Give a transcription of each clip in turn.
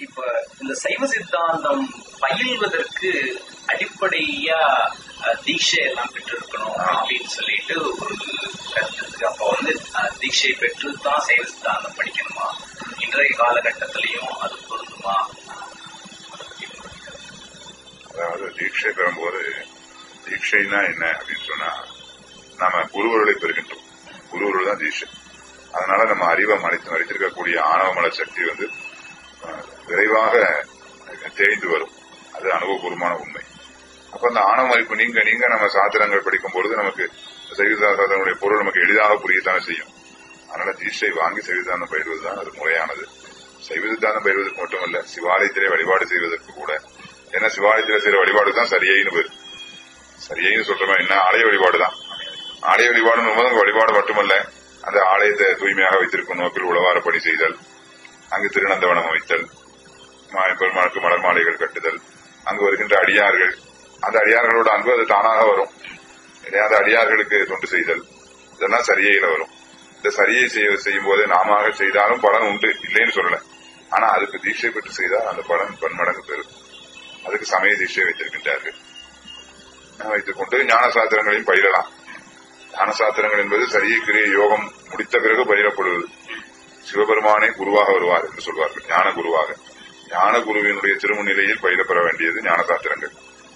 இப்ப இந்த சைவ சித்தாந்தம் பயில்வதற்கு அடிப்படையா அஹ், தீட்சை எல்லாம் பெற்றிருக்கணும் அப்படின்னு சொல்லிட்டு ஒரு கருத்து இருக்கு அப்ப வந்து அஹ், தீட்சை பெற்று தான் சைவ சித்தாந்தம் படிக்கணுமா இன்றைய காலகட்டத்திலையும் அது பொருந்துமா அதாவது தீட்சை பெறும்போது தீட்சைனா என்ன அப்படின்னு சொன்னா நாம குருவருளை பெறுகின்றோம் குருவருள் தான் தீட்சை அதனால நம்ம அறிவை மறைத்து மறைத்திருக்கக்கூடிய ஆணவமல சக்தி வந்து அஹ், விரைவாக தேய்ந்து வரும் அது அனுபவபூர்வமான உண்மை அப்ப அந்த ஆணவ மதிப்பு நீங்க நீங்க நம்ம சாத்திரங்கள் படிக்கும் பொழுது நமக்கு சைவசாஸ்திரங்களுடைய பொருள் நமக்கு எளிதாக புரியத்தானே செய்யும் அதனால தீட்சை வாங்கி சைவசித்தாந்தம் பயிர்வதுதான் அது முறையானது சைவ சித்தாந்தம் பயிர்வதற்கு மட்டுமல்ல சிவாலயத்திலே வழிபாடு செய்வதற்கு கூட ஏன்னா சிவாலயத்திலே செய்யற வழிபாடு தான் சரியைன்னு பேரு சரியைன்னு சொல்றோம் என்ன ஆலய வழிபாடு தான் ஆலய வழிபாடு போது வழிபாடு மட்டுமல்ல அந்த ஆலயத்தை தூய்மையாக வைத்திருக்கும் நோக்கில் உழவார பணி செய்தல் அங்கு திருநந்தவனம் அமைத்தல் மா- பெருமாளுக்கு மலர் மாலைகள் கட்டுதல் அங்கு வருகின்ற அடியார்கள் அந்த அடியார்களோட அன்பு அது தானாக வரும் இல்லையா? அந்த அடியார்களுக்கு தொண்டு செய்தல் இதெல்லாம் சரியையில வரும் இந்த சரியை செய்ய செய்யும் போது நாம செய்தாலும் பலன் உண்டு இல்லைன்னு சொல்லல ஆனா அதுக்கு தீட்சை பெற்று செய்தால் அந்த பலன் பன்மடங்கு பெறும் அதுக்கு சமய தீட்சை வைத்திருக்கின்றார்கள் வைத்துக் கொண்டு ஞான சாத்திரங்களையும் பயிரலாம் ஞான சாத்திரங்கள் என்பது சரியை கிரிய யோகம் முடித்த பிறகு பயிரப்படுவது சிவபெருமானே குருவாக வருவார் என்று சொல்வார்கள் ஞான குருவாக ஞான குருவினுடைய திருமுன்னிலையில் பயிரப்பெற வேண்டியது ஞான சாத்திரங்கள்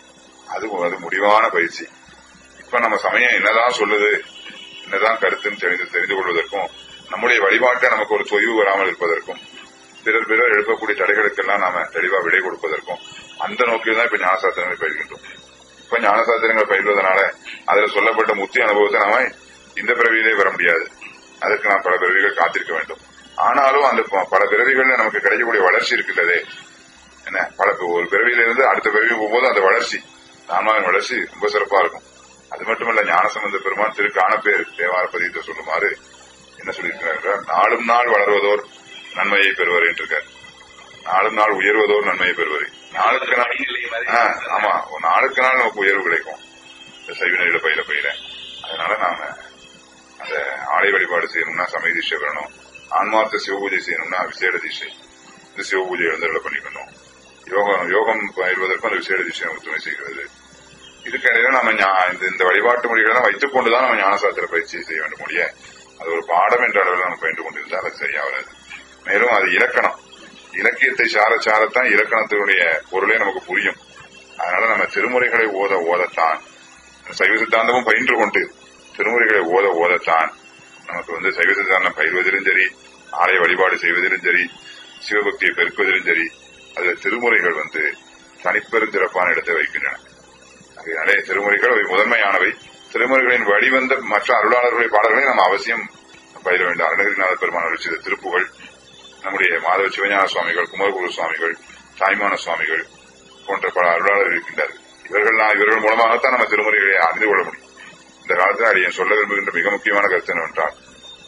அது அது முடிவான பயிற்சி இப்ப நம்ம சமயம் என்னதான் சொல்லுது என்னதான் கருத்துன்னு தெரிந்து தெரிந்து கொள்வதற்கும் நம்முடைய வழிபாட்டை நமக்கு ஒரு தொய்வு வராமல் இருப்பதற்கும் பிறர் பிறர் எழுப்பக்கூடிய தடைகளுக்கெல்லாம் நாம தெளிவா விடை கொடுப்பதற்கும் அந்த நோக்கில் தான் இப்ப ஞானசாஸ்திரங்களை பயிர்கின்றோம் இப்ப ஞானசாஸ்திரங்கள் பயிர்வதனால அதுல சொல்லப்பட்ட முத்தி அனுபவத்தை நாம இந்த பிறவியிலே பெற முடியாது அதற்கு நாம் பல பிறவிகள் காத்திருக்க வேண்டும் ஆனாலும் அந்த ப- பல பிறவிகள்ல நமக்கு கிடைக்கக்கூடிய வளர்ச்சி இருக்குல்லதே என்ன பல ஒரு பிறவியிலிருந்து அடுத்த பிறவி போகும்போது அந்த வளர்ச்சி ஆன்மாவின் வளர்ச்சி ரொம்ப சிறப்பா இருக்கும் அது மட்டுமல்ல ஞானசம்பந்த பெருமான் திரு காணப்பேர் தேவார பதியத்தை சொல்லுமாறு என்ன சொல்லியிருக்கிறார் என்றால், நாளும் நாள் வளர்வதோர் நன்மையை பெறுவர் என்றிருக்கார் நாளும் நாள் உயர்வதோர் நன்மையை பெறுவர் நாளுக்கு நாள் ஆ, ஆமா ஒரு நாளுக்கு நாள் நமக்கு உயர்வு கிடைக்கும் இந்த சைவநிலையில பயில பயில அதனால நாம அந்த ஆலய வழிபாடு செய்யணும்னா சமய தீட்சை பெறணும் ஆன்மார்த்த சிவபூஜை செய்யணும்னா விசேட தீட்சை இந்த சிவபூஜை எழுந்தருள பண்ணிக்கணும் யோகம் யோகம் பயிர்வதற்கும் அந்த விசேட தீட்சை நமக்கு துணை செய்கிறது இதுக்கிடையில நம்ம ஞா- இந்த இந்த வழிபாட்டு மொழிகளை வைத்துக் கொண்டுதான் நம்ம ஞானசாஸ்திர பயிற்சி செய்ய வேண்டும் முடிய அது ஒரு பாடம் என்ற அளவில் நம்ம பயின்று கொண்டிருந்தால் அது சரியா வராது மேலும் அது இலக்கணம் இலக்கியத்தை சார சாரத்தான் இலக்கணத்தினுடைய பொருளே நமக்கு புரியும் அதனால நம்ம திருமுறைகளை ஓத ஓதத்தான் சைவ சித்தாந்தமும் பயின்று கொண்டு திருமுறைகளை ஓத ஓதத்தான் நமக்கு வந்து சைவ சித்தாந்தம் பயிர்வதிலும் சரி ஆலய வழிபாடு செய்வதிலும் சரி சிவபக்தியை பெருக்குவதிலும் சரி அதுல திருமுறைகள் வந்து தனிப்பெருந்திறப்பான இடத்தை வைக்கின்றன அதனாலே திருமுறைகள் அவை முதன்மையானவை திருமுறைகளின் வழிவந்த மற்ற அருளாளர்களுடைய பாடல்களை நாம் அவசியம் பயிர வேண்டும் அருணகிரிநாத பெருமான் அருள் செய்த திருப்புகள் நம்முடைய மாதவ சிவஞான சுவாமிகள் குமரகுரு சுவாமிகள் தாய்மான சுவாமிகள் போன்ற பல அருளாளர்கள் இருக்கின்றார்கள் இவர்கள் இவர்கள் மூலமாகத்தான் நம்ம திருமுறைகளை அறிந்து கொள்ள முடியும் இந்த காலத்தில் அடியன் சொல்ல விரும்புகின்ற மிக முக்கியமான கருத்து என்னவென்றால்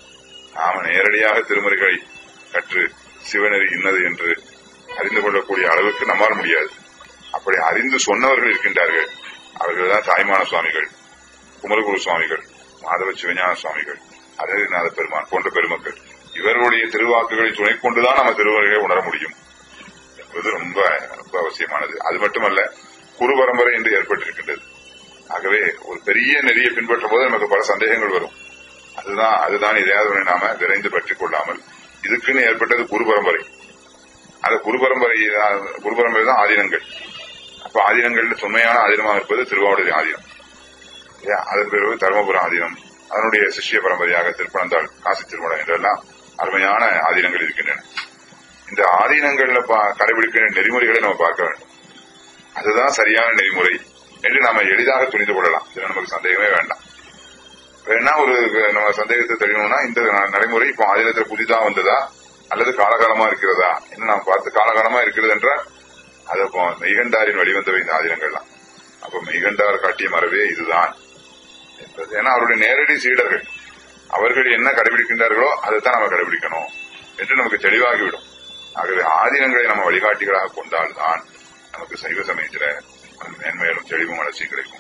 நாம நேரடியாக திருமுறைகளை கற்று சிவநெறி இன்னது என்று அறிந்து கொள்ளக்கூடிய அளவுக்கு நம்மால் முடியாது அப்படி அறிந்து சொன்னவர்கள் இருக்கின்றார்கள் அவர்கள் தான் தாய்மான சுவாமிகள் குமரகுரு சுவாமிகள் மாதவ சிவஞான சுவாமிகள் அருணகிரிநாத பெருமான் போன்ற பெருமக்கள் இவர்களுடைய திருவாக்குகளை துணை கொண்டுதான் நம்ம திருவருகளை உணர முடியும் என்பது ரொம்ப ரொம்ப அவசியமானது அது மட்டுமல்ல குரு பரம்பரை என்று ஏற்பட்டிருக்கின்றது ஆகவே ஒரு பெரிய நெறியை பின்பற்றும் போது நமக்கு பல சந்தேகங்கள் வரும் அதுதான் அதுதான் இதையாவது நாம விரைந்து பற்றிக் கொள்ளாமல் இதுக்குன்னு ஏற்பட்டது குரு பரம்பரை அந்த குரு பரம்பரை தான் குரு பரம்பரை தான் ஆதீனங்கள் அப்ப ஆதீனங்கள்ல தொன்மையான ஆதீனமாக இருப்பது திருவாவூர் ஆதீனம் இல்லையா? அதன் பிறகு தருமபுரம் ஆதீனம் அதனுடைய சிஷ்ய பரம்பரையாக திருப்பனந்தாள் காசி திருமணம் என்றெல்லாம் அருமையான ஆதீனங்கள் இருக்கின்றன இந்த ஆதீனங்கள்ல பா- கடைபிடிக்கிற நெறிமுறைகளை நம்ம பார்க்க வேண்டும் அதுதான் சரியான நெறிமுறை என்று நாம எளிதாக துணிந்து கொள்ளலாம் இதுல நமக்கு சந்தேகமே வேண்டாம் வேணா ஒரு நம்ம சந்தேகத்தை தெரியணும்னா இந்த ந- நடைமுறை இப்போ ஆதீனத்தில் புதிதா வந்ததா அல்லது காலகாலமா இருக்கிறதா என்று நாம் பார்த்து காலகாலமா இருக்கிறது என்றால் அது இப்போ மெய்கண்டாரின் வழிவந்தவை இந்த ஆதீனங்கள்லாம் அப்ப மெய்கண்டார் காட்டிய மரபே இதுதான் என்பது ஏன்னா அவருடைய நேரடி சீடர்கள் அவர்கள் என்ன கடைபிடிக்கின்றார்களோ அதைத்தான் நம்ம கடைபிடிக்கணும் என்று நமக்கு தெளிவாகிவிடும் ஆகவே ஆதீனங்களை நம்ம வழிகாட்டிகளாக கொண்டால்தான் நமக்கு சைவ சமயத்தில மேன்மேலும் தெளிவும் வளர்ச்சி கிடைக்கும்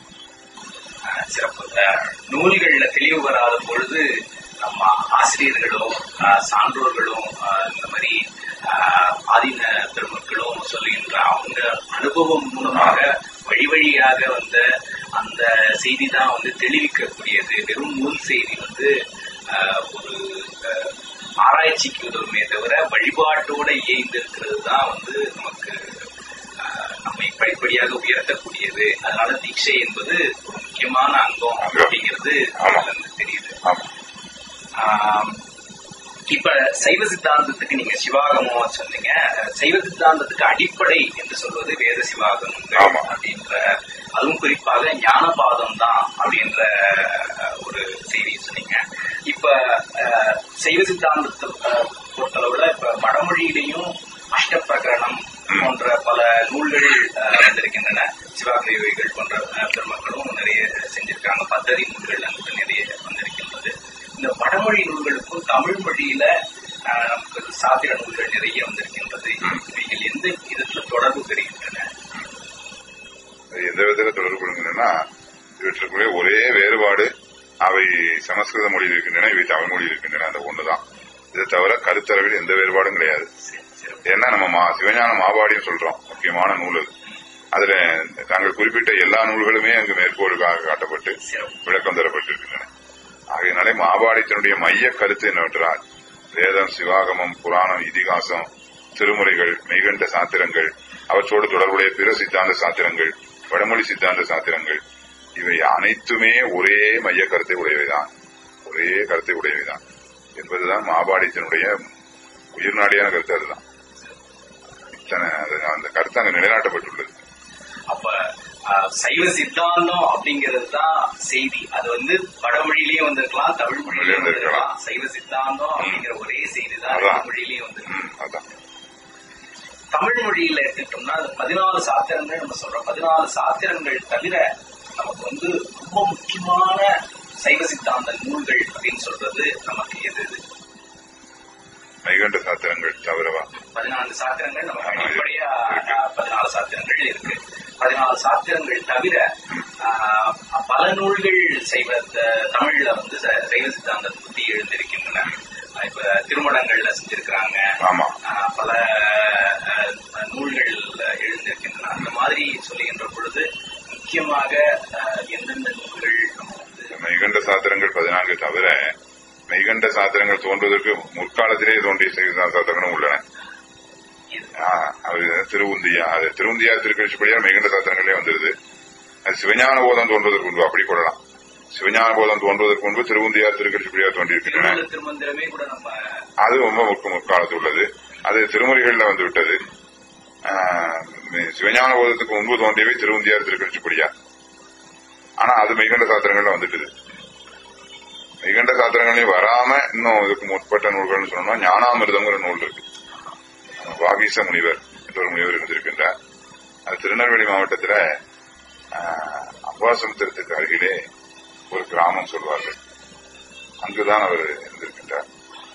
சிறப்பு அஹ், நூல்கள்ல தெளிவு வராத பொழுது நம்ம ஆசிரியர்களும் அஹ், சான்றோர்களும் அஹ், இந்த மாதிரி அஹ், ஆதீன பெருமக்களும் அனுபவம் மூலமாக வழி வழியாக வந்த அந்த செய்தி தான் வந்து தெளிவிக்கக்கூடியது வெறும் நூல் செய்தி வந்து ஆஹ், ஒரு ஆஹ், ஆராய்ச்சிக்கு உதவுமே தவிர வழிபாட்டோட இயைந்து இருக்கிறது தான் வந்து நமக்கு ஆஹ், நம்மை படிப்படியாக உயர்த்தக்கூடியது அதனால தீட்சை என்பது ஒரு முக்கியமான அங்கம் அப்படிங்கிறது ஆமா. அதுல இருந்து தெரியுது ஆமா ஆம், இப்ப சைவ சித்தாந்தத்துக்கு நீங்க சிவாகமம் சொன்னீங்க சைவ சித்தாந்தத்துக்கு அடிப்படை என்று சொல்வது வேத சிவாகமங்கள் ஆமா. அப்படின்ற அதுவும் குறிப்பாக ஞானபாதம் தான் அப்படின்ற அஹ், ஒரு செய்தி சொன்னீங்க இப்ப அஹ், சைவ சித்தாந்தத்தை அஹ், பொறுத்தளவுல இப்ப வடமொழியிலையும் அஷ்டப்பிரகரணம் போன்ற பல நூல்கள் அஹ், வந்திருக்கின்றன சிவாகிரவிகள் போன்ற அஹ், பெருமக்களும் நிறைய செஞ்சிருக்காங்க பத்ததி நூல்கள் அங்கு நிறைய வந்திருக்கின்றது இந்த வடமொழி நூல்களுக்கும் தமிழ் மொழியில அஹ், நமக்கு சாத்திர நூல்கள் நிறைய வந்திருக்கின்றது இவைகள் எந்த விதத்துல தொடர்பு பெறுகின்றன அது எந்த விதத்துல தொடர்பு கொள்கின்றன இவற்றுக்குள்ளே ஒரே வேறுபாடு அவை சமஸ்கிருத மொழியில் இருக்கின்றன இவை தமிழ் மொழியில் இருக்கின்றன அந்த ஒண்ணுதான் இதை தவிர கருத்தரவில் எந்த வேறுபாடும் கிடையாது சரி, சரி. ஏன்னா நம்ம மா- சிவஞான மாபாடின்னு சொல்றோம் முக்கியமான நூல் அது அதுல தாங்கள் குறிப்பிட்ட எல்லா நூல்களுமே அங்கு மேற்கோளுக்காக காட்டப்பட்டு சிறப்பு. விளக்கம் தரப்பட்டிருக்கின்றன ஆகையினாலே மாபாடியத்தினுடைய மைய கருத்து என்னவென்றால் வேதம் சிவாகமம் புராணம் இதிகாசம் திருமுறைகள் மெய்கண்ட சாத்திரங்கள் அவற்றோடு தொடர்புடைய பிற சித்தாந்த சாத்திரங்கள் வடமொழி சித்தாந்த சாத்திரங்கள் இவை அனைத்துமே ஒரே மைய கருத்தை உடையவைதான் ஒரே கருத்தை உடையவைதான் என்பதுதான் மாபாடியத்தினுடைய உயிர்நாடியான கருத்து அதுதான் இத்தனை அது- அந்த கருத்து அங்கு நிலைநாட்டப்பட்டுள்ளது அப்ப அஹ், சைவ சித்தாந்தம் அப்படிங்கிறது தான் செய்தி அது வந்து வடமொழியிலயும் வந்திருக்கலாம் தமிழ் மொழியிலயும் வந்திருக்கலாம் சைவ சித்தாந்தம் அப்படிங்கிற ஒரே செய்தி தான் அதான். மொழியிலயும் வந்திருக்கு ம், அதான் தமிழ் மொழியில எடுத்துட்டோம்னா அது பதினாலு சாத்திரங்கள் நம்ம சொல்றோம் பதினாலு சாத்திரங்கள் தவிர நமக்கு வந்து ரொம்ப முக்கியமான சைவ சித்தாந்த நூல்கள் அப்படின்னு சொல்றது நமக்கு எது எது மைகண்ட சாத்திரங்கள் தவிரவா பதினாலு சாத்திரங்கள் நமக்கு ஆமா, அடிப்படையா இருக்கு. அஹ், பதினாலு சாத்திரங்கள் இருக்கு பதினாலு சாத்திரங்கள் தவிர ஆஹ், பல நூல்கள் சைவ த- தமிழ்ல வந்து ச- சைவ சித்தாந்தத்தை பத்தி எழுந்திருக்கின்றன அஹ், இப்ப திருமணங்கள்ல செஞ்சிருக்கிறாங்க ஆமா ஆஹ், பல அஹ், நூல்கள் எழுந்திருக்கின்றன அந்த மாதிரி சொல்லுகின்ற பொழுது முக்கியமாக அஹ், எந்தெந்த நூல்கள் நம்ம வந்து மெய்கண்ட சாத்திரங்கள் பதினான்கு தவிர மெய்கண்ட சாத்திரங்கள் தோன்றுவதற்கு முற்காலத்திலே தோன்றிய சைவ சாத்திரங்களும் உள்ளன இது ஆ, அது திருவுந்தியா அது திருவுந்தியார் திருக்கழிச்சுப்படியார் மெய்கண்ட சாத்திரங்களே வந்துருது அது சிவஞான போதம் தோன்றுவதற்கு முன்பு அப்படி கொள்ளலாம் சிவஞான போதம் தோன்றுவதற்கு முன்பு திருவுந்தியார் திருக்கழிச்சுப்படியார் தோன்றியிருக்கின்றன திருமூல திருமந்திரமே கூட நம்ம அது ரொம்ப முற்க முற்காலத்து உள்ளது அது திருமுறைகள்ல வந்து விட்டது ஆ, சிவஞான போதத்துக்கு முன்பு தோன்றியவை திருவுந்தியார் திருக்கழிச்சுப்படியார் ஆனா அது மெய்கண்ட சாத்திரங்கள்ல வந்துட்டுது மெய்கண்ட சாத்திரங்களையும் வராம இன்னும் இதுக்கு முற்பட்ட நூல்கள்னு சொன்னோம்னா ஞானாமிர்தம்ங்கிற நூல் இருக்கு வாகீச முனிவர் என்ற ஒரு முனிவர் இருந்திருக்கின்றார் அது திருநெல்வேலி மாவட்டத்துல ஆஹ், அம்பாசமுத்திரத்துக்கு அருகிலே ஒரு கிராமம் சொல்வார்கள் அங்குதான் அவர் இருந்திருக்கின்றார்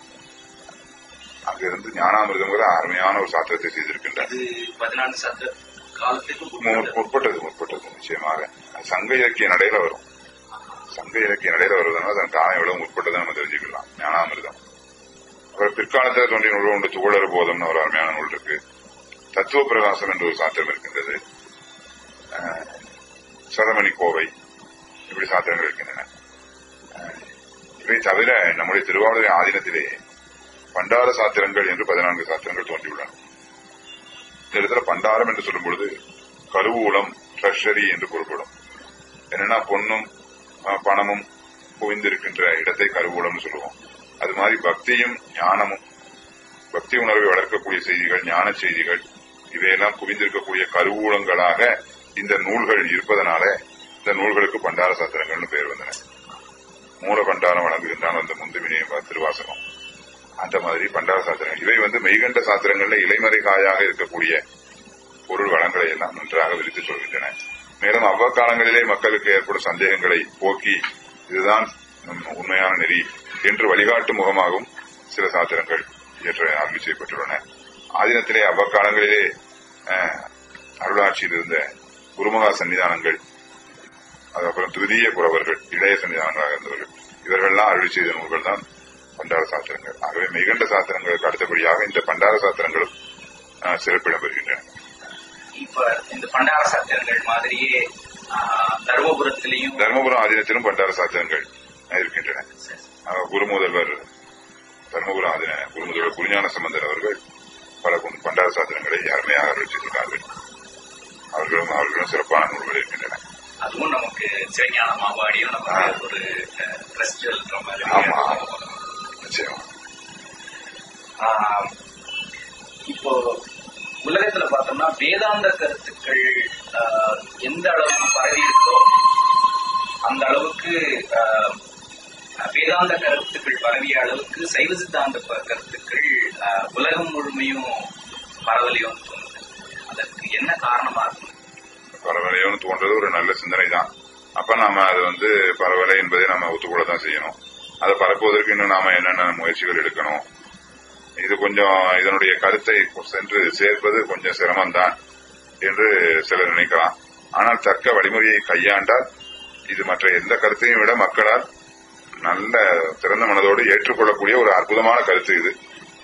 அங்கிருந்து ஞானாமிர்தம்ங்கிற அருமையான ஒரு சாத்திரத்தை செய்திருக்கின்றார் இது பதினாலு சாத்திர காலத்துக்கு மு- முற்பட்டது. முற்பட்டது முற்பட்டது நிச்சயமாக அது சங்க இலக்கிய நடையில வரும் சங்க இலக்கிய நடையில வருவதனால அதன் காலம் எவ்வளவு முற்பட்டதை நம்ம தெரிஞ்சுக்கலாம் ஞானாமிர்தம் அப்புறம் பிற்காலத்தில் தோன்றிய நூல் உண்டு துகளர் போதம்னு ஒரு அருமையான நூல் இருக்கு தத்துவ பிரகாசம் என்ற ஒரு சாத்திரம் இருக்கின்றது அஹ், சதமணி கோவை இப்படி சாத்திரங்கள் இருக்கின்றன அஹ், இவை தவிர நம்முடைய திருவாவூரை ஆதீனத்திலே பண்டார சாத்திரங்கள் என்று பதினான்கு சாத்திரங்கள் தோன்றியுள்ளன இந்த இடத்துல பண்டாரம் என்று சொல்லும் பொழுது கருவூலம் ட்ரெஷரி என்று பொருள்படும் என்னன்னா பொன்னும் அஹ், பணமும் குவிந்திருக்கின்ற இடத்தை கருவூலம்னு சொல்லுவோம் அது மாதிரி பக்தியும் ஞானமும் பக்தி உணர்வை வளர்க்கக்கூடிய செய்திகள் ஞான செய்திகள் இவையெல்லாம் குவிந்திருக்கக்கூடிய கருவூலங்களாக இந்த நூல்கள் இருப்பதனால இந்த நூல்களுக்கு பண்டார சாத்திரங்கள்னு பெயர் வந்தன மூல பண்டாரம் வழங்குகின்றான் அந்த முந்துவினையும் திருவாசகம் அந்த மாதிரி பண்டார சாத்திரங்கள் இவை வந்து மெய்கண்ட சாத்திரங்கள்ல இலைமறை காயாக இருக்கக்கூடிய பொருள் வளங்களை எல்லாம் நன்றாக விரித்து சொல்கின்றன மேலும் அவ்வக்காலங்களிலே மக்களுக்கு ஏற்படும் சந்தேகங்களை போக்கி இதுதான் நம் உண்மையான நெறி என்று வழிகாட்டும் முகமாகவும் சில சாத்திரங்கள் இயற்ற ஆய்வு செய்யப்பட்டுள்ளன ஆதீனத்திலே அவ்வக்காலங்களிலே அஹ், அருளாட்சியில் இருந்த குருமகா சன்னிதானங்கள் அதுக்கப்புறம் துதிய புறவர்கள் இளைய சன்னிதானங்களாக இருந்தவர்கள் இவர்கள்லாம் அருளி செய்த நூல்கள் தான் பண்டார சாத்திரங்கள் ஆகவே மெய்கண்ட சாத்திரங்களுக்கு அடுத்தபடியாக இந்த பண்டார சாத்திரங்களும் அஹ், சிறப்பிடம் பெறுகின்றன இப்ப இந்த பண்டார சாத்திரங்கள் மாதிரியே ஆஹ், தருமபுரத்திலையும் தர்மபுரம் ஆதீனத்திலும் பண்டார சாத்திரங்கள் இருக்கின்றன அவர் குருமுதல்வர் தர்மபுரம் ஆதீன குருமுதல்வர் குருஞான சம்பந்தர் அவர்கள் பல குன்- பண்டார சாத்திரங்களை அருமையாக அருளிச்சிருக்கிறார்கள் அவர்களும் அவர்களும் சிறப்பான நூல்கள் இருக்கின்றன அதுவும் நமக்கு சிவஞான மாவாடியும் நமக்கு ஒரு ட்ரஸ்ட் எழுதுற மாதிரி ஆமா, ஆமா. நிச்சயமா ஆஹ், இப்போ உலகத்துல பார்த்தோம்னா வேதாந்த கருத்துக்கள் ஆஹ், எந்த அளவுக்கு பரவி இருக்கோ அந்த அளவுக்கு ஆஹ், வேதாந்த கருத்துக்கள் பரவிய அளவுக்கு சைவ சித்தாந்த ப- கருத்துக்கள் ஆஹ், உலகம் முழுமையும் பரவலையும் தோணுது அதற்கு என்ன காரணமா இருக்கும் பரவலையோன்னு தோன்றது ஒரு நல்ல சிந்தனை தான் அப்ப நாம அது வந்து பரவலை என்பதை நாம ஒத்துக்கொள்ள தான் செய்யணும் அதை பரப்புவதற்கு இன்னும் நாம என்னென்ன முயற்சிகள் எடுக்கணும் இது கொஞ்சம் இதனுடைய கருத்தை சென்று சேர்ப்பது கொஞ்சம் சிரமம்தான் என்று சிலர் நினைக்கலாம் ஆனால் தக்க வழிமுறையை கையாண்டால் இது மற்ற எந்த கருத்தையும் விட மக்களால் நல்ல திறந்த மனதோடு ஏற்றுக்கொள்ளக்கூடிய ஒரு அற்புதமான கருத்து இது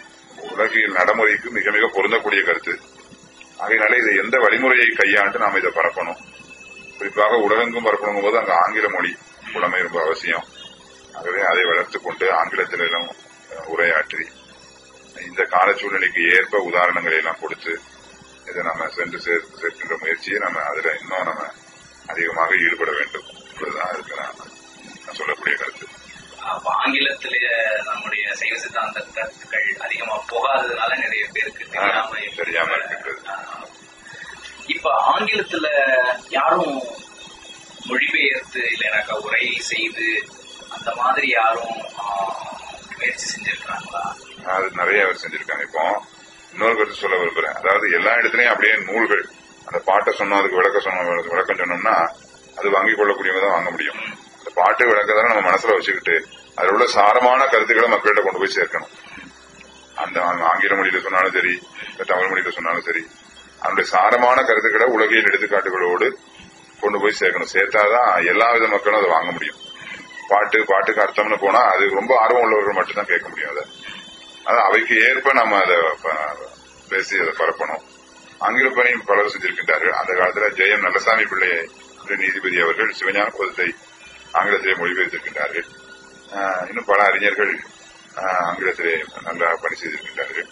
உலகில் நடைமுறைக்கு மிக மிக பொருந்தக்கூடிய கருத்து ஆகையினால இதை எந்த வழிமுறையை கையாண்டு நாம் இதை பரப்பணும் குறிப்பாக உலகெங்கும் பரப்பணும் போது அங்க ஆங்கில மொழி புலமை ரொம்ப அவசியம் ஆகவே அதை வளர்த்துக் கொண்டு ஆங்கிலத்திலும் அஹ், உரையாற்றி இந்த கால சூழ்நிலைக்கு ஏற்ப உதாரணங்களை எல்லாம் கொடுத்து இதை நம்ம சென்று சேர்த்து சேர்க்கின்ற முயற்சியை நம்ம அதுல இன்னும் நம்ம அதிகமாக ஈடுபட வேண்டும் என்பதுதான் அதுக்கு நான் நான் சொல்லக்கூடிய கருத்து அப்ப ஆங்கிலத்தில நம்முடைய சைவ சித்தாந்த கருத்துக்கள் அதிகமா போகாததுனால நிறைய பேருக்கு தெரியாம இருக்கு. தெரியாம இருக்கின்றது. ஆஹ் இப்ப ஆங்கிலத்துல யாரும் மொழிபெயர்த்து இல்லைனாக்கா உரை செய்து அந்த மாதிரி யாரும் ஆஹ், முயற்சி செஞ்சிருக்காங்களா அது நிறைய அவர் செஞ்சிருக்காங்க இப்போ இன்னொரு கருத்து சொல்ல விரும்புறேன் அதாவது எல்லா இடத்துலயும் அப்படியே நூல்கள் அந்த பாட்டை சொன்னோம் அதுக்கு விளக்க சொன்னோம் விளக்கம் சொன்னோம்னா அது வாங்கிக் கொள்ளக்கூடியவங்க தான் வாங்க முடியும் அந்த பாட்டு விளக்கத்தை நம்ம மனசுல வச்சுக்கிட்டு அதில் உள்ள சாரமான கருத்துக்களை மக்கள்கிட்ட கொண்டு போய் சேர்க்கணும் அந்த ஆங்கில மொழியில சொன்னாலும் சரி இல்ல தமிழ் மொழியில சொன்னாலும் சரி அதனுடைய சாரமான கருத்துக்களை உலகியல் எடுத்துக்காட்டுகளோடு கொண்டு போய் சேர்க்கணும் சேர்த்தாதான் எல்லா வித மக்களும் அதை வாங்க முடியும் பாட்டு பாட்டுக்கு அர்த்தம்னு போனா அது ரொம்ப ஆர்வம் உள்ளவர்கள் மட்டும்தான் கேட்க முடியும் அதை அதான் அவைக்கு ஏற்ப நம்ம அதை ப- பேசி அதை பரப்பணும் ஆங்கில பணி பலர் செஞ்சிருக்கின்றார்கள் அந்த காலத்துல ஜெயம் நல்லசாமி பிள்ளை என்ற நீதிபதி அவர்கள் சிவஞான பதத்தை ஆங்கிலத்திலே மொழிபெயர்த்திருக்கின்றார்கள் ஆஹ் இன்னும் பல அறிஞர்கள் ஆஹ் ஆங்கிலத்திலே நல்லா பணி செய்திருக்கின்றார்கள்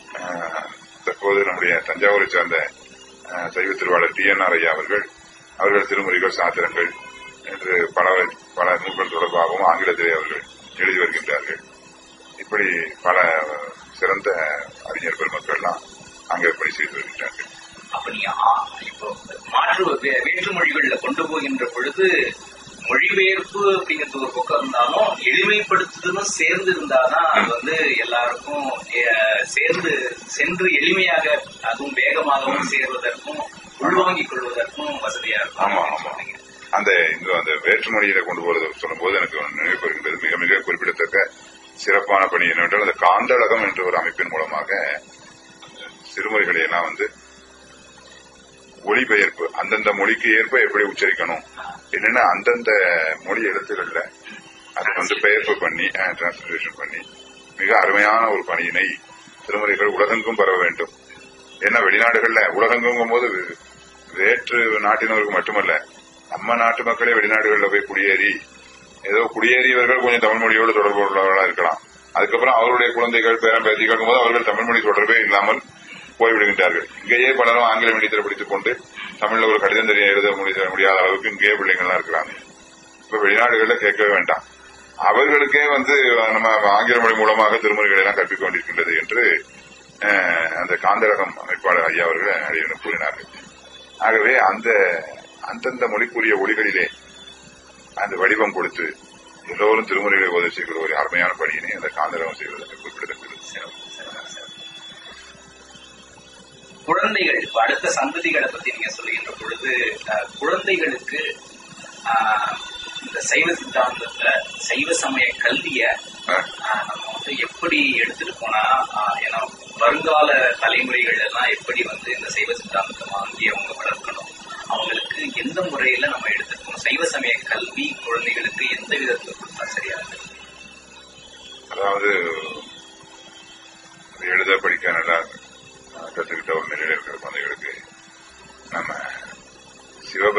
ஆஹ் தற்போது நம்முடைய தஞ்சாவூரை சார்ந்த ஆஹ் சைவ திருவாளர் டி என் ஆர் ஐயா அவர்கள் அவர்கள் திருமுறைகள் சாத்திரங்கள் என்று பல பல நூல்கள் தொடர்பாகவும் ஆங்கிலத்திலே அவர்கள் எழுதி வருகின்றார்கள் இப்படி பல சிறந்த அறிஞர் பெருமக்கள்லாம் அங்கே பணி செய்து வருகின்றார்கள் அப்ப நீங்க ஆ- இப்போ மாற்று வே- வேற்று மொழிகள்ல கொண்டு போகின்ற பொழுது மொழிபெயர்ப்பு அப்படிங்கிறது ஒரு பக்கம் இருந்தாலும் எளிமைப்படுத்துதலும் சேர்ந்து இருந்தாதான் அது வந்து எல்லாருக்கும் எ- சேர்ந்து சென்று எளிமையாக அதுவும் வேகமாகவும் சேர்வதற்கும் உள்வாங்கிக் கொள்வதற்கும் வசதியா இருக்கும் ஆமா, அப்படின்னு ஆமா. சொன்னீங்க. அந்த இந்த அந்த வேற்றுமொழியில கொண்டு போறது சொல்லும்போது எனக்கு நினைவு வருகின்றது மிக மிக குறிப்பிடத்தக்க சிறப்பான பணி என்னவென்றால் அந்த காந்தளகம் என்ற ஒரு அமைப்பின் மூலமாக சிறுமொழிகளை எல்லாம் வந்து ஒளிபெயர்ப்பு அந்தந்த மொழிக்கு ஏற்ப எப்படி உச்சரிக்கணும் என்னன்னா அந்தந்த மொழி எழுத்துக்கள்ல அதை வந்து பெயர்ப்பு பண்ணி டிரான்ஸ்லேஷன் பண்ணி மிக அருமையான ஒரு பணியினை திருமுறைகள் உலகெங்கும் பரவ வேண்டும் ஏன்னா வெளிநாடுகள்ல உலகெங்கும் போது வேற்று நாட்டினருக்கு மட்டுமல்ல நம்ம நாட்டு மக்களே வெளிநாடுகளில் போய் குடியேறி ஏதோ குடியேறியவர்கள் கொஞ்சம் தமிழ் மொழியோடு தொடர்பு உள்ளவர்களா இருக்கலாம் அதுக்கப்புறம் அவருடைய குழந்தைகள் பேரன் பேசி கேட்கும்போது அவர்கள் தமிழ் மொழி தொடர்பே இல்லாமல் போய்விடுகின்றார்கள் இங்கேயே பலரும் ஆங்கில மீடியத்தில் படித்துக் கொண்டு தமிழ்ல ஒரு கடிதம் தெரிய எழுத முடிய- முடியாத அளவுக்கு இங்கேயே பிள்ளைங்கள்லாம் இருக்கிறாங்க இப்ப வெளிநாடுகளில் கேட்கவே வேண்டாம் அவர்களுக்கே வந்து நம்ம ஆங்கில மொழி மூலமாக திருமுறைகளை எல்லாம் கற்பிக்க வேண்டியிருக்கின்றது என்று அஹ், அந்த காந்தரகம் அமைப்பாளர் ஐயா அவர்கள் அடியனும் கூறினார்கள் ஆகவே அந்த அந்தந்த மொழிக்குரிய ஒளிகளிலே அந்த வடிவம் கொடுத்து எல்லோரும் திருமுறைகளை உதவி செய்கிற ஒரு அருமையான பணியினை அந்த காந்தரகம் செய்வதற்கு குறிப்பிடத்தக்கது குழந்தைகள் இப்ப அடுத்த சந்ததிகளை பத்தி நீங்க சொல்லுகின்ற பொழுது அஹ், குழந்தைகளுக்கு ஆஹ், இந்த சைவ சித்தாந்தத்துல சைவ சமய கல்விய அஹ், ஆஹ், நம்ம வந்து எப்படி எடுத்துட்டு போனா ஆஹ், ஏன்னா வருங்கால தலைமுறைகள் எல்லாம் எப்படி வந்து இந்த சைவ சித்தாந்தத்தை வாங்கி அவங்க வளர்க்கணும் அவங்களுக்கு எந்த முறையில நம்ம எடுத்துட்டு போகணும் சைவ சமய கல்வி குழந்தைகளுக்கு எந்த விதத்துல கொடுத்தா சரியா இருக்கும் அதாவது அது எழுத படிக்க நல்லா அஹ், கத்துக்கிட்ட ஒரு நிலையில இருக்கிற குழந்தைகளுக்கு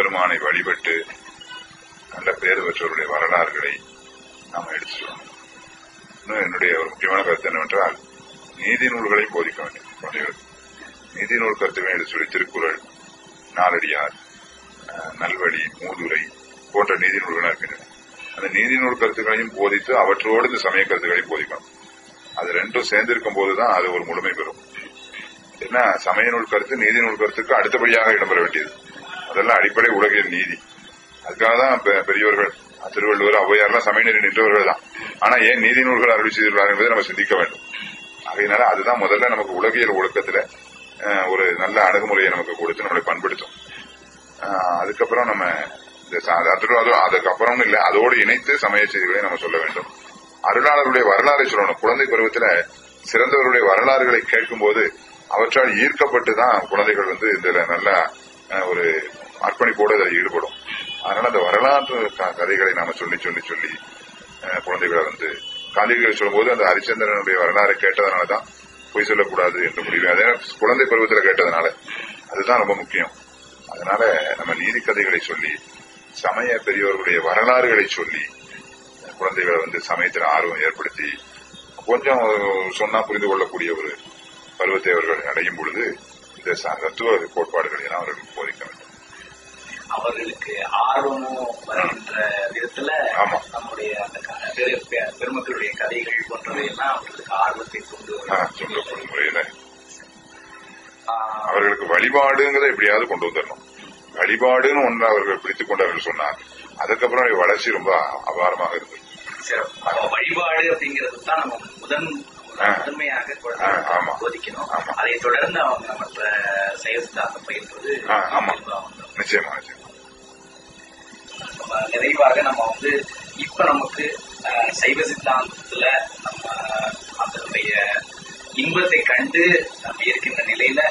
சிவபெருமானை வழிபட்டு நல்ல பேர் பெற்றவருடைய வரலாறுகளை நாம் எடுத்து சொல்லணும் இன்னும் என்னுடைய ஒரு முக்கியமான கருத்து என்னவென்றால் நீதி நூல்களை போதிக்க வேண்டும் குழந்தைகளுக்கு நீதி நூல் கருத்துக்களை எடுத்து சொல்லி திருக்குறள் நாலடியார் அஹ், நல்வழி மூதுரை போன்ற நீதி நூல்கள் இருக்கின்றன அந்த நீதி நூல் கருத்துக்களையும் போதித்து அவற்றோடு இந்த சமய கருத்துக்களையும் போதிக்கணும் அது ரெண்டும் சேர்ந்து இருக்கும் போதுதான் அது ஒரு முழுமை பெறும் என்ன சமய நூல் கருத்து நீதி நூல் கருத்துக்கு அடுத்தபடியாக இடம்பெற வேண்டியது அதெல்லாம் அடிப்படை உலகியல் நீதி அதுக்காக தான் பெ- பெரியவர்கள் திருவள்ளுவர் ஔவையார்லாம் சமயநெறி நின்றவர்கள் தான் ஆனா ஏன் நீதி நூல்கள் அருளி செய்துள்ளார் என்பதை நம்ம சிந்திக்க வேண்டும் அதனால அதுதான் முதல்ல நமக்கு உலகியல் ஒழுக்கத்துல அஹ், ஒரு நல்ல அணுகுமுறையை நமக்கு கொடுத்து நம்மளை பண்படுத்தும் அஹ், அதுக்கப்புறம் நம்ம இந்த ச- அது- அது- அதுக்கப்புறம் இல்ல அதோடு இணைத்து சமய செய்திகளை நம்ம சொல்ல வேண்டும் அருளாளருடைய வரலாறை சொல்லணும் குழந்தை பருவத்துல சிறந்தவருடைய வரலாறுகளை கேட்கும்போது அவற்றால் ஈர்க்கப்பட்டு தான் குழந்தைகள் வந்து இதுல நல்ல அஹ், ஒரு அர்ப்பணிப்போடு அதில் ஈடுபடும் அதனால அந்த வரலாற்று க- கதைகளை நாம சொல்லி சொல்லி சொல்லி அஹ், குழந்தைகளை வந்து காந்திகளை சொல்லும்போது அந்த ஹரிச்சந்திரனுடைய வரலாறை கேட்டதனால தான் பொய் சொல்லக்கூடாது என்ற முடிவு அதே குழந்தை பருவத்தில் கேட்டதனால அதுதான் ரொம்ப முக்கியம் அதனால நம்ம நீதி கதைகளை சொல்லி சமய பெரியவர்களுடைய வரலாறுகளை சொல்லி குழந்தைகளை வந்து சமயத்தில் ஆர்வம் ஏற்படுத்தி கொஞ்சம் சொன்னா புரிந்து கொள்ளக்கூடிய ஒரு பருவத்தை அவர்கள் அடையும் பொழுது இந்த ச- தத்துவ கோட்பாடுகளை எல்லாம் அவர்களுக்கு போதிக்க வேண்டும் அவர்களுக்கு ஆர்வமும் வருகின்ற விதத்துல ஆமா. நம்முடைய அந்த க- பெரு- பெ- பெருமக்களுடைய கதைகள் போன்றவையெல்லாம் அவர்களுக்கு ஆர்வத்தை கொண்டு ஆ, வரும் சொல்லப்படும் முறையில ஆஹ் அவர்களுக்கு வழிபாடுங்கிறத எப்படியாவது கொண்டு வந்துடணும் வழிபாடுன்னு ஒன்று அவர்கள் பிடித்துக் கொண்டார்கள் சொன்னார் அதுக்கப்புறம் அவருடைய வளர்ச்சி ரொம்ப அபாரமாக இருந்தது சிறப்பு. அப்ப வழிபாடு அப்படிங்கிறது தான் நம்ம முதன் ஆ. முதன்மையாக ஆ, ஆமா. குழந்தைகளுக்கு போதிக்கணும் ஆமா. அதை தொடர்ந்து அவங்க மற்ற செயல் சித்தாந்தம் பயில்வது ஆ, ஆமா. இயல்பா வந்துரும். நிச்சயமா நிச்சயமா நம்ம நிறைவாக நம்ம வந்து இப்ப நமக்கு அஹ், சைவ சித்தாந்தத்துல நம்ம அதனுடைய இன்பத்தை கண்டு நம்ம இருக்கின்ற நிலையில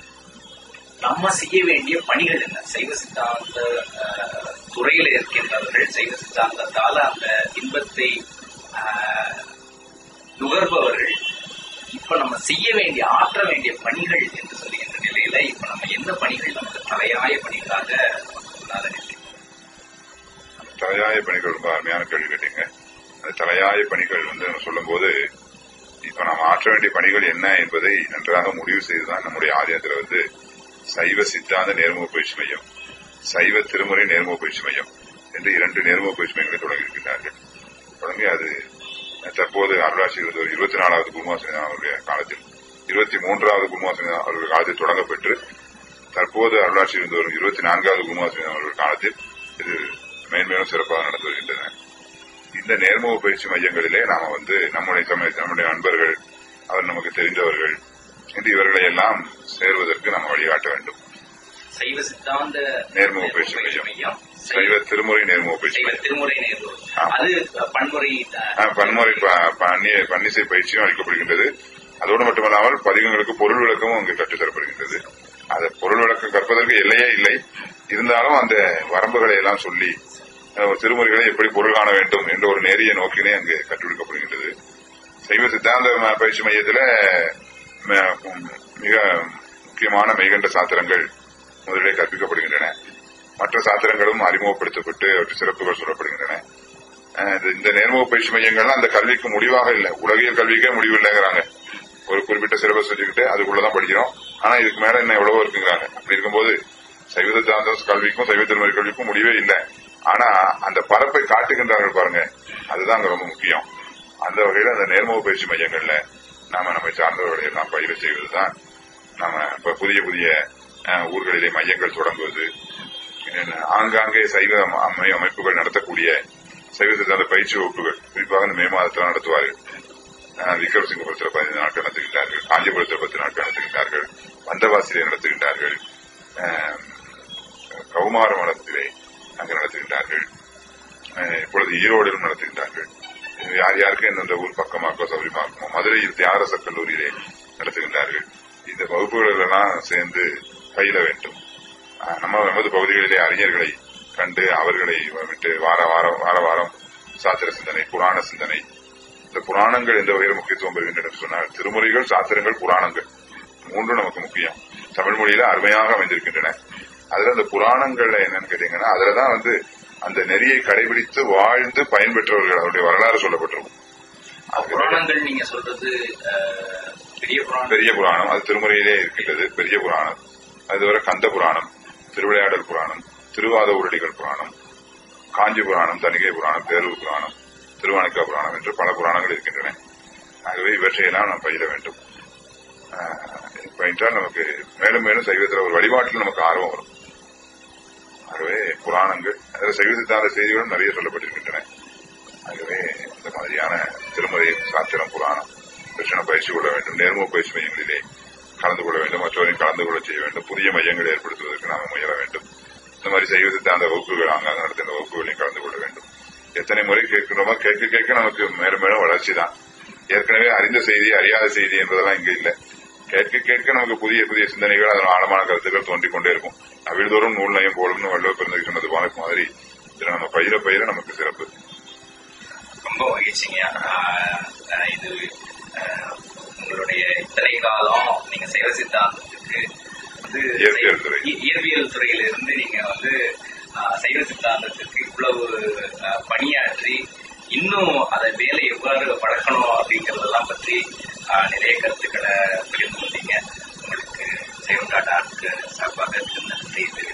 நம்ம செய்ய வேண்டிய பணிகள் என்ன சைவ சித்தாந்த அஹ், துறையில இருக்கின்றவர்கள் சைவ சித்தாந்தத்தால அந்த இன்பத்தை அஹ், நுகர்பவர்கள் இப்ப நம்ம செய்ய வேண்டிய ஆற்ற வேண்டிய பணிகள் என்று சொல்லுகின்ற நிலையில இப்ப நம்ம என்ன பணிகள் நமக்கு தலையாய பணிகளாக நமக்கு முன்னால நிற்கின்றன? தலையாய பணிகள் ரொம்ப அருமையான கேள்வி கேட்டீங்க அந்த தலையாய பணிகள் வந்து நம்ம சொல்லும்போது இப்ப நாம் ஆற்ற வேண்டிய பணிகள் என்ன என்பதை நன்றாக முடிவு செய்துதான் நம்முடைய ஆலயத்துல வந்து சைவ சித்தாந்த நேர்முக பயிற்சி மையம் சைவ திருமுறை நேர்முக பயிற்சி மையம் என்று இரண்டு நேர்முக பயிற்சி மையங்களை தொடங்கி இருக்கின்றார்கள் தொடங்கி அது தற்போது அருளாட்சி இருந்த ஒரு இருபத்தி நாலாவது குருமாசனி அவருடைய காலத்தில் இருபத்தி மூன்றாவது குருமாசனி அவர்கள் காலத்தில் தொடங்கப்பெற்று தற்போது அருளாட்சி இருந்த ஒரு இருபத்தி நான்காவது குருமாசனி அவர்கள் காலத்தில் இது மேன்மேலும் சிறப்பாக நடந்து வருகின்றன இந்த நேர்முக பயிற்சி மையங்களிலே நாம வந்து நம்முடைய சமய நம்முடைய நண்பர்கள் அவர் நமக்கு தெரிந்தவர்கள் என்று இவர்களை எல்லாம் சேர்வதற்கு நாம் வழிகாட்ட வேண்டும் சைவ சித்தாந்த நேர்முக பயிற்சி மையம். மையம் சைவ திருமுறை நேர்முக பயிற்சி சைவ மையம் திருமுறை நேர்வு ஆ. அது பன்முறை அஹ், ஆ, பன்முறை ப- பன்னி பன்னிசை பயிற்சியும் அளிக்கப்படுகின்றது அதோடு மட்டுமல்லாமல் பதிகங்களுக்கு பொருள் விளக்கமும் அங்கு கற்றுத்தரப்படுகின்றது அது பொருள் விளக்கம் கற்பதற்கு எல்லையே இல்லை இருந்தாலும் அந்த வரம்புகளை எல்லாம் சொல்லி அஹ், திருமுறைகளை எப்படி பொருள் காண வேண்டும் என்ற ஒரு நேரிய நோக்கினை அங்கு கற்றுக்கொடுக்கப்படுகின்றது சைவ சித்தாந்த ம- பயிற்சி மையத்துல ம- மிக முக்கியமான மெய்கண்ட சாத்திரங்கள் முதலிலே கற்பிக்கப்படுகின்றன மற்ற சாத்திரங்களும் அறிமுகப்படுத்தப்பட்டு அவற்றை சிறப்புகள் சொல்லப்படுகின்றன அஹ் இது- இந்த நேர்முக பயிற்சி மையங்கள்லாம் அந்த கல்விக்கு முடிவாக இல்லை உலகியல் கல்விக்கே முடிவு இல்லைங்கிறாங்க ஒரு குறிப்பிட்ட சிலபஸ் வச்சுக்கிட்டு அதுக்குள்ளதான் படிக்கிறோம் ஆனா இதுக்கு மேல என்ன எவ்வளவோ இருக்குங்கிறாங்க அப்படி இருக்கும்போது சைவ சித்தாந்த கல்விக்கும் சைவ திருமறை கல்விக்கும் முடிவே இல்லை ஆனா அந்த பரப்பை காட்டுகின்றார்கள் பாருங்க அதுதான் அங்க ரொம்ப முக்கியம் அந்த வகையில அந்த நேர்முக பயிற்சி மையங்கள்ல நாம நம்மை சார்ந்தவர்களை எல்லாம் பயிர செய்வதுதான் நாம இப்ப புதிய புதிய அஹ், ஊர்களிலே மையங்கள் தொடங்குவது என்ன, ஆங்காங்கே சைவ அமை- அமைப்புகள் நடத்தக்கூடிய சைவ சித்தாந்த பயிற்சி வகுப்புகள் குறிப்பாக இந்த மே மாதத்தில் நடத்துவார்கள் அஹ், விக்ரமசிங்கபுரத்தில் பதினைந்து நாட்கள் நடத்துகின்றார்கள் காஞ்சிபுரத்தில் பத்து நாட்கள் நடத்துகின்றார்கள் வந்தவாசியிலே நடத்துகின்றார்கள் அஹ், கௌமார மடத்திலே அங்கு நடத்துகின்றார்கள் அஹ், இப்பொழுது ஈரோடிலும் நடத்துகின்றார்கள் இது யார் யாருக்கு எந்தெந்த ஊர் பக்கமாக்கோ சௌரியமாக்குமோ மதுரையில் தியாகரச கல்லூரியிலே நடத்துகின்றார்கள் இந்த வகுப்புகள் எல்லாம் சேர்ந்து பயில வேண்டும் அஹ், நம்ம நமது பகுதிகளிலே அறிஞர்களை கண்டு அவர்களை விட்டு வார வாரம் வார வாரம் சாத்திர சிந்தனை புராண சிந்தனை இந்த புராணங்கள் எந்த வகையில் முக்கியத்துவம் பெறுகின்றன என்று சொன்னால் திருமுறைகள் சாத்திரங்கள் புராணங்கள் மூன்றும் நமக்கு முக்கியம் தமிழ் மொழியில அருமையாக அமைந்திருக்கின்றன அதுல அந்த புராணங்கள்ல என்னன்னு கேட்டீங்கன்னா அதுலதான் வந்து அந்த நெறியை கடைபிடித்து வாழ்ந்து பயன்பெற்றவர்கள் அவருடைய வரலாறு சொல்லப்பட்டிருக்கும் அதுக்கு புராணங்கள் நீங்க சொல்றது அஹ், பெரிய புராணம் பெரிய புராணம் அது திருமுறையிலே இருக்கின்றது பெரிய புராணம் அதுவரை கந்த புராணம் திருவிளையாடல் புராணம் திருவாத உருளிகள் புராணம் காஞ்சி புராணம் தணிகை புராணம் பேரூர் புராணம் திருவானைக்கா புராணம் என்று பல புராணங்கள் இருக்கின்றன ஆகவே இவற்றையெல்லாம் நாம் பயில வேண்டும் ஆஹ், பயின்றால் நமக்கு மேலும் மேலும் சைவத்தில் ஒரு வழிபாட்டில் நமக்கு ஆர்வம் வரும் ஆகவே புராணங்கள் அதில் சைவ சித்தாந்த செய்திகளும் நிறைய சொல்லப்பட்டிருக்கின்றன ஆகவே இந்த மாதிரியான திருமதி சாத்திரம் புராணம் தட்சிண பயிற்சி கொள்ள வேண்டும் நேர்முக பயிற்சி மையங்களிலே கலந்து கொள்ள வேண்டும் மற்றவரையும் கலந்து கொள்ள செய்ய வேண்டும் புதிய மையங்களை ஏற்படுத்துவதற்கு நாம் முயல வேண்டும் இந்த மாதிரி சைவ சித்தாந்த வகுப்புகள் ஆங்காங்க நடத்துகிற வகுப்புகளையும் கலந்து கொள்ள வேண்டும் எத்தனை முறை கேட்கிறோமோ கேட்க கேட்க நமக்கு மேலும் மேலும் வளர்ச்சி தான் ஏற்கனவே அறிந்த செய்தி அறியாத செய்தி என்பதெல்லாம் இங்க இல்லை கேட்க கேட்க நமக்கு புதிய புதிய சிந்தனைகள் அதன் ஆழமான கருத்துக்கள் தோன்றிக் கொண்டே இருக்கும் அவிழ்தோறும் நூல் நயம் போலும்னு வள்ளுவ பிறந்தது சொன்னது போல மாதிரி இதுல நம்ம பயிர பயிர நமக்கு சிறப்பு ரொம்ப மகிழ்ச்சிங்க ஆஹ், ஆஹ், இது ஆஹ், உங்களுடைய இத்தனை காலம் நீங்க சைவ சித்தாந்தத்துக்கு வந்து இயற்பியல் துறை. இ- இயற்பியல் துறையில இருந்து நீங்க வந்து ஆஹ், சைவ சித்தாந்தத்துக்கு இவ்வளவு ஆஹ், பணியாற்றி இன்னும் அதை வேலை எவ்வாறு வளர்க்கணும் அப்படிங்கறதெல்லாம் பற்றி ஆஹ், நிறைய கருத்துக்களை பகிர்ந்து கொண்டீங்க உங்களுக்கு சைவ டாடாக்கு சார்பாக நன்றி தெரிவித்துக்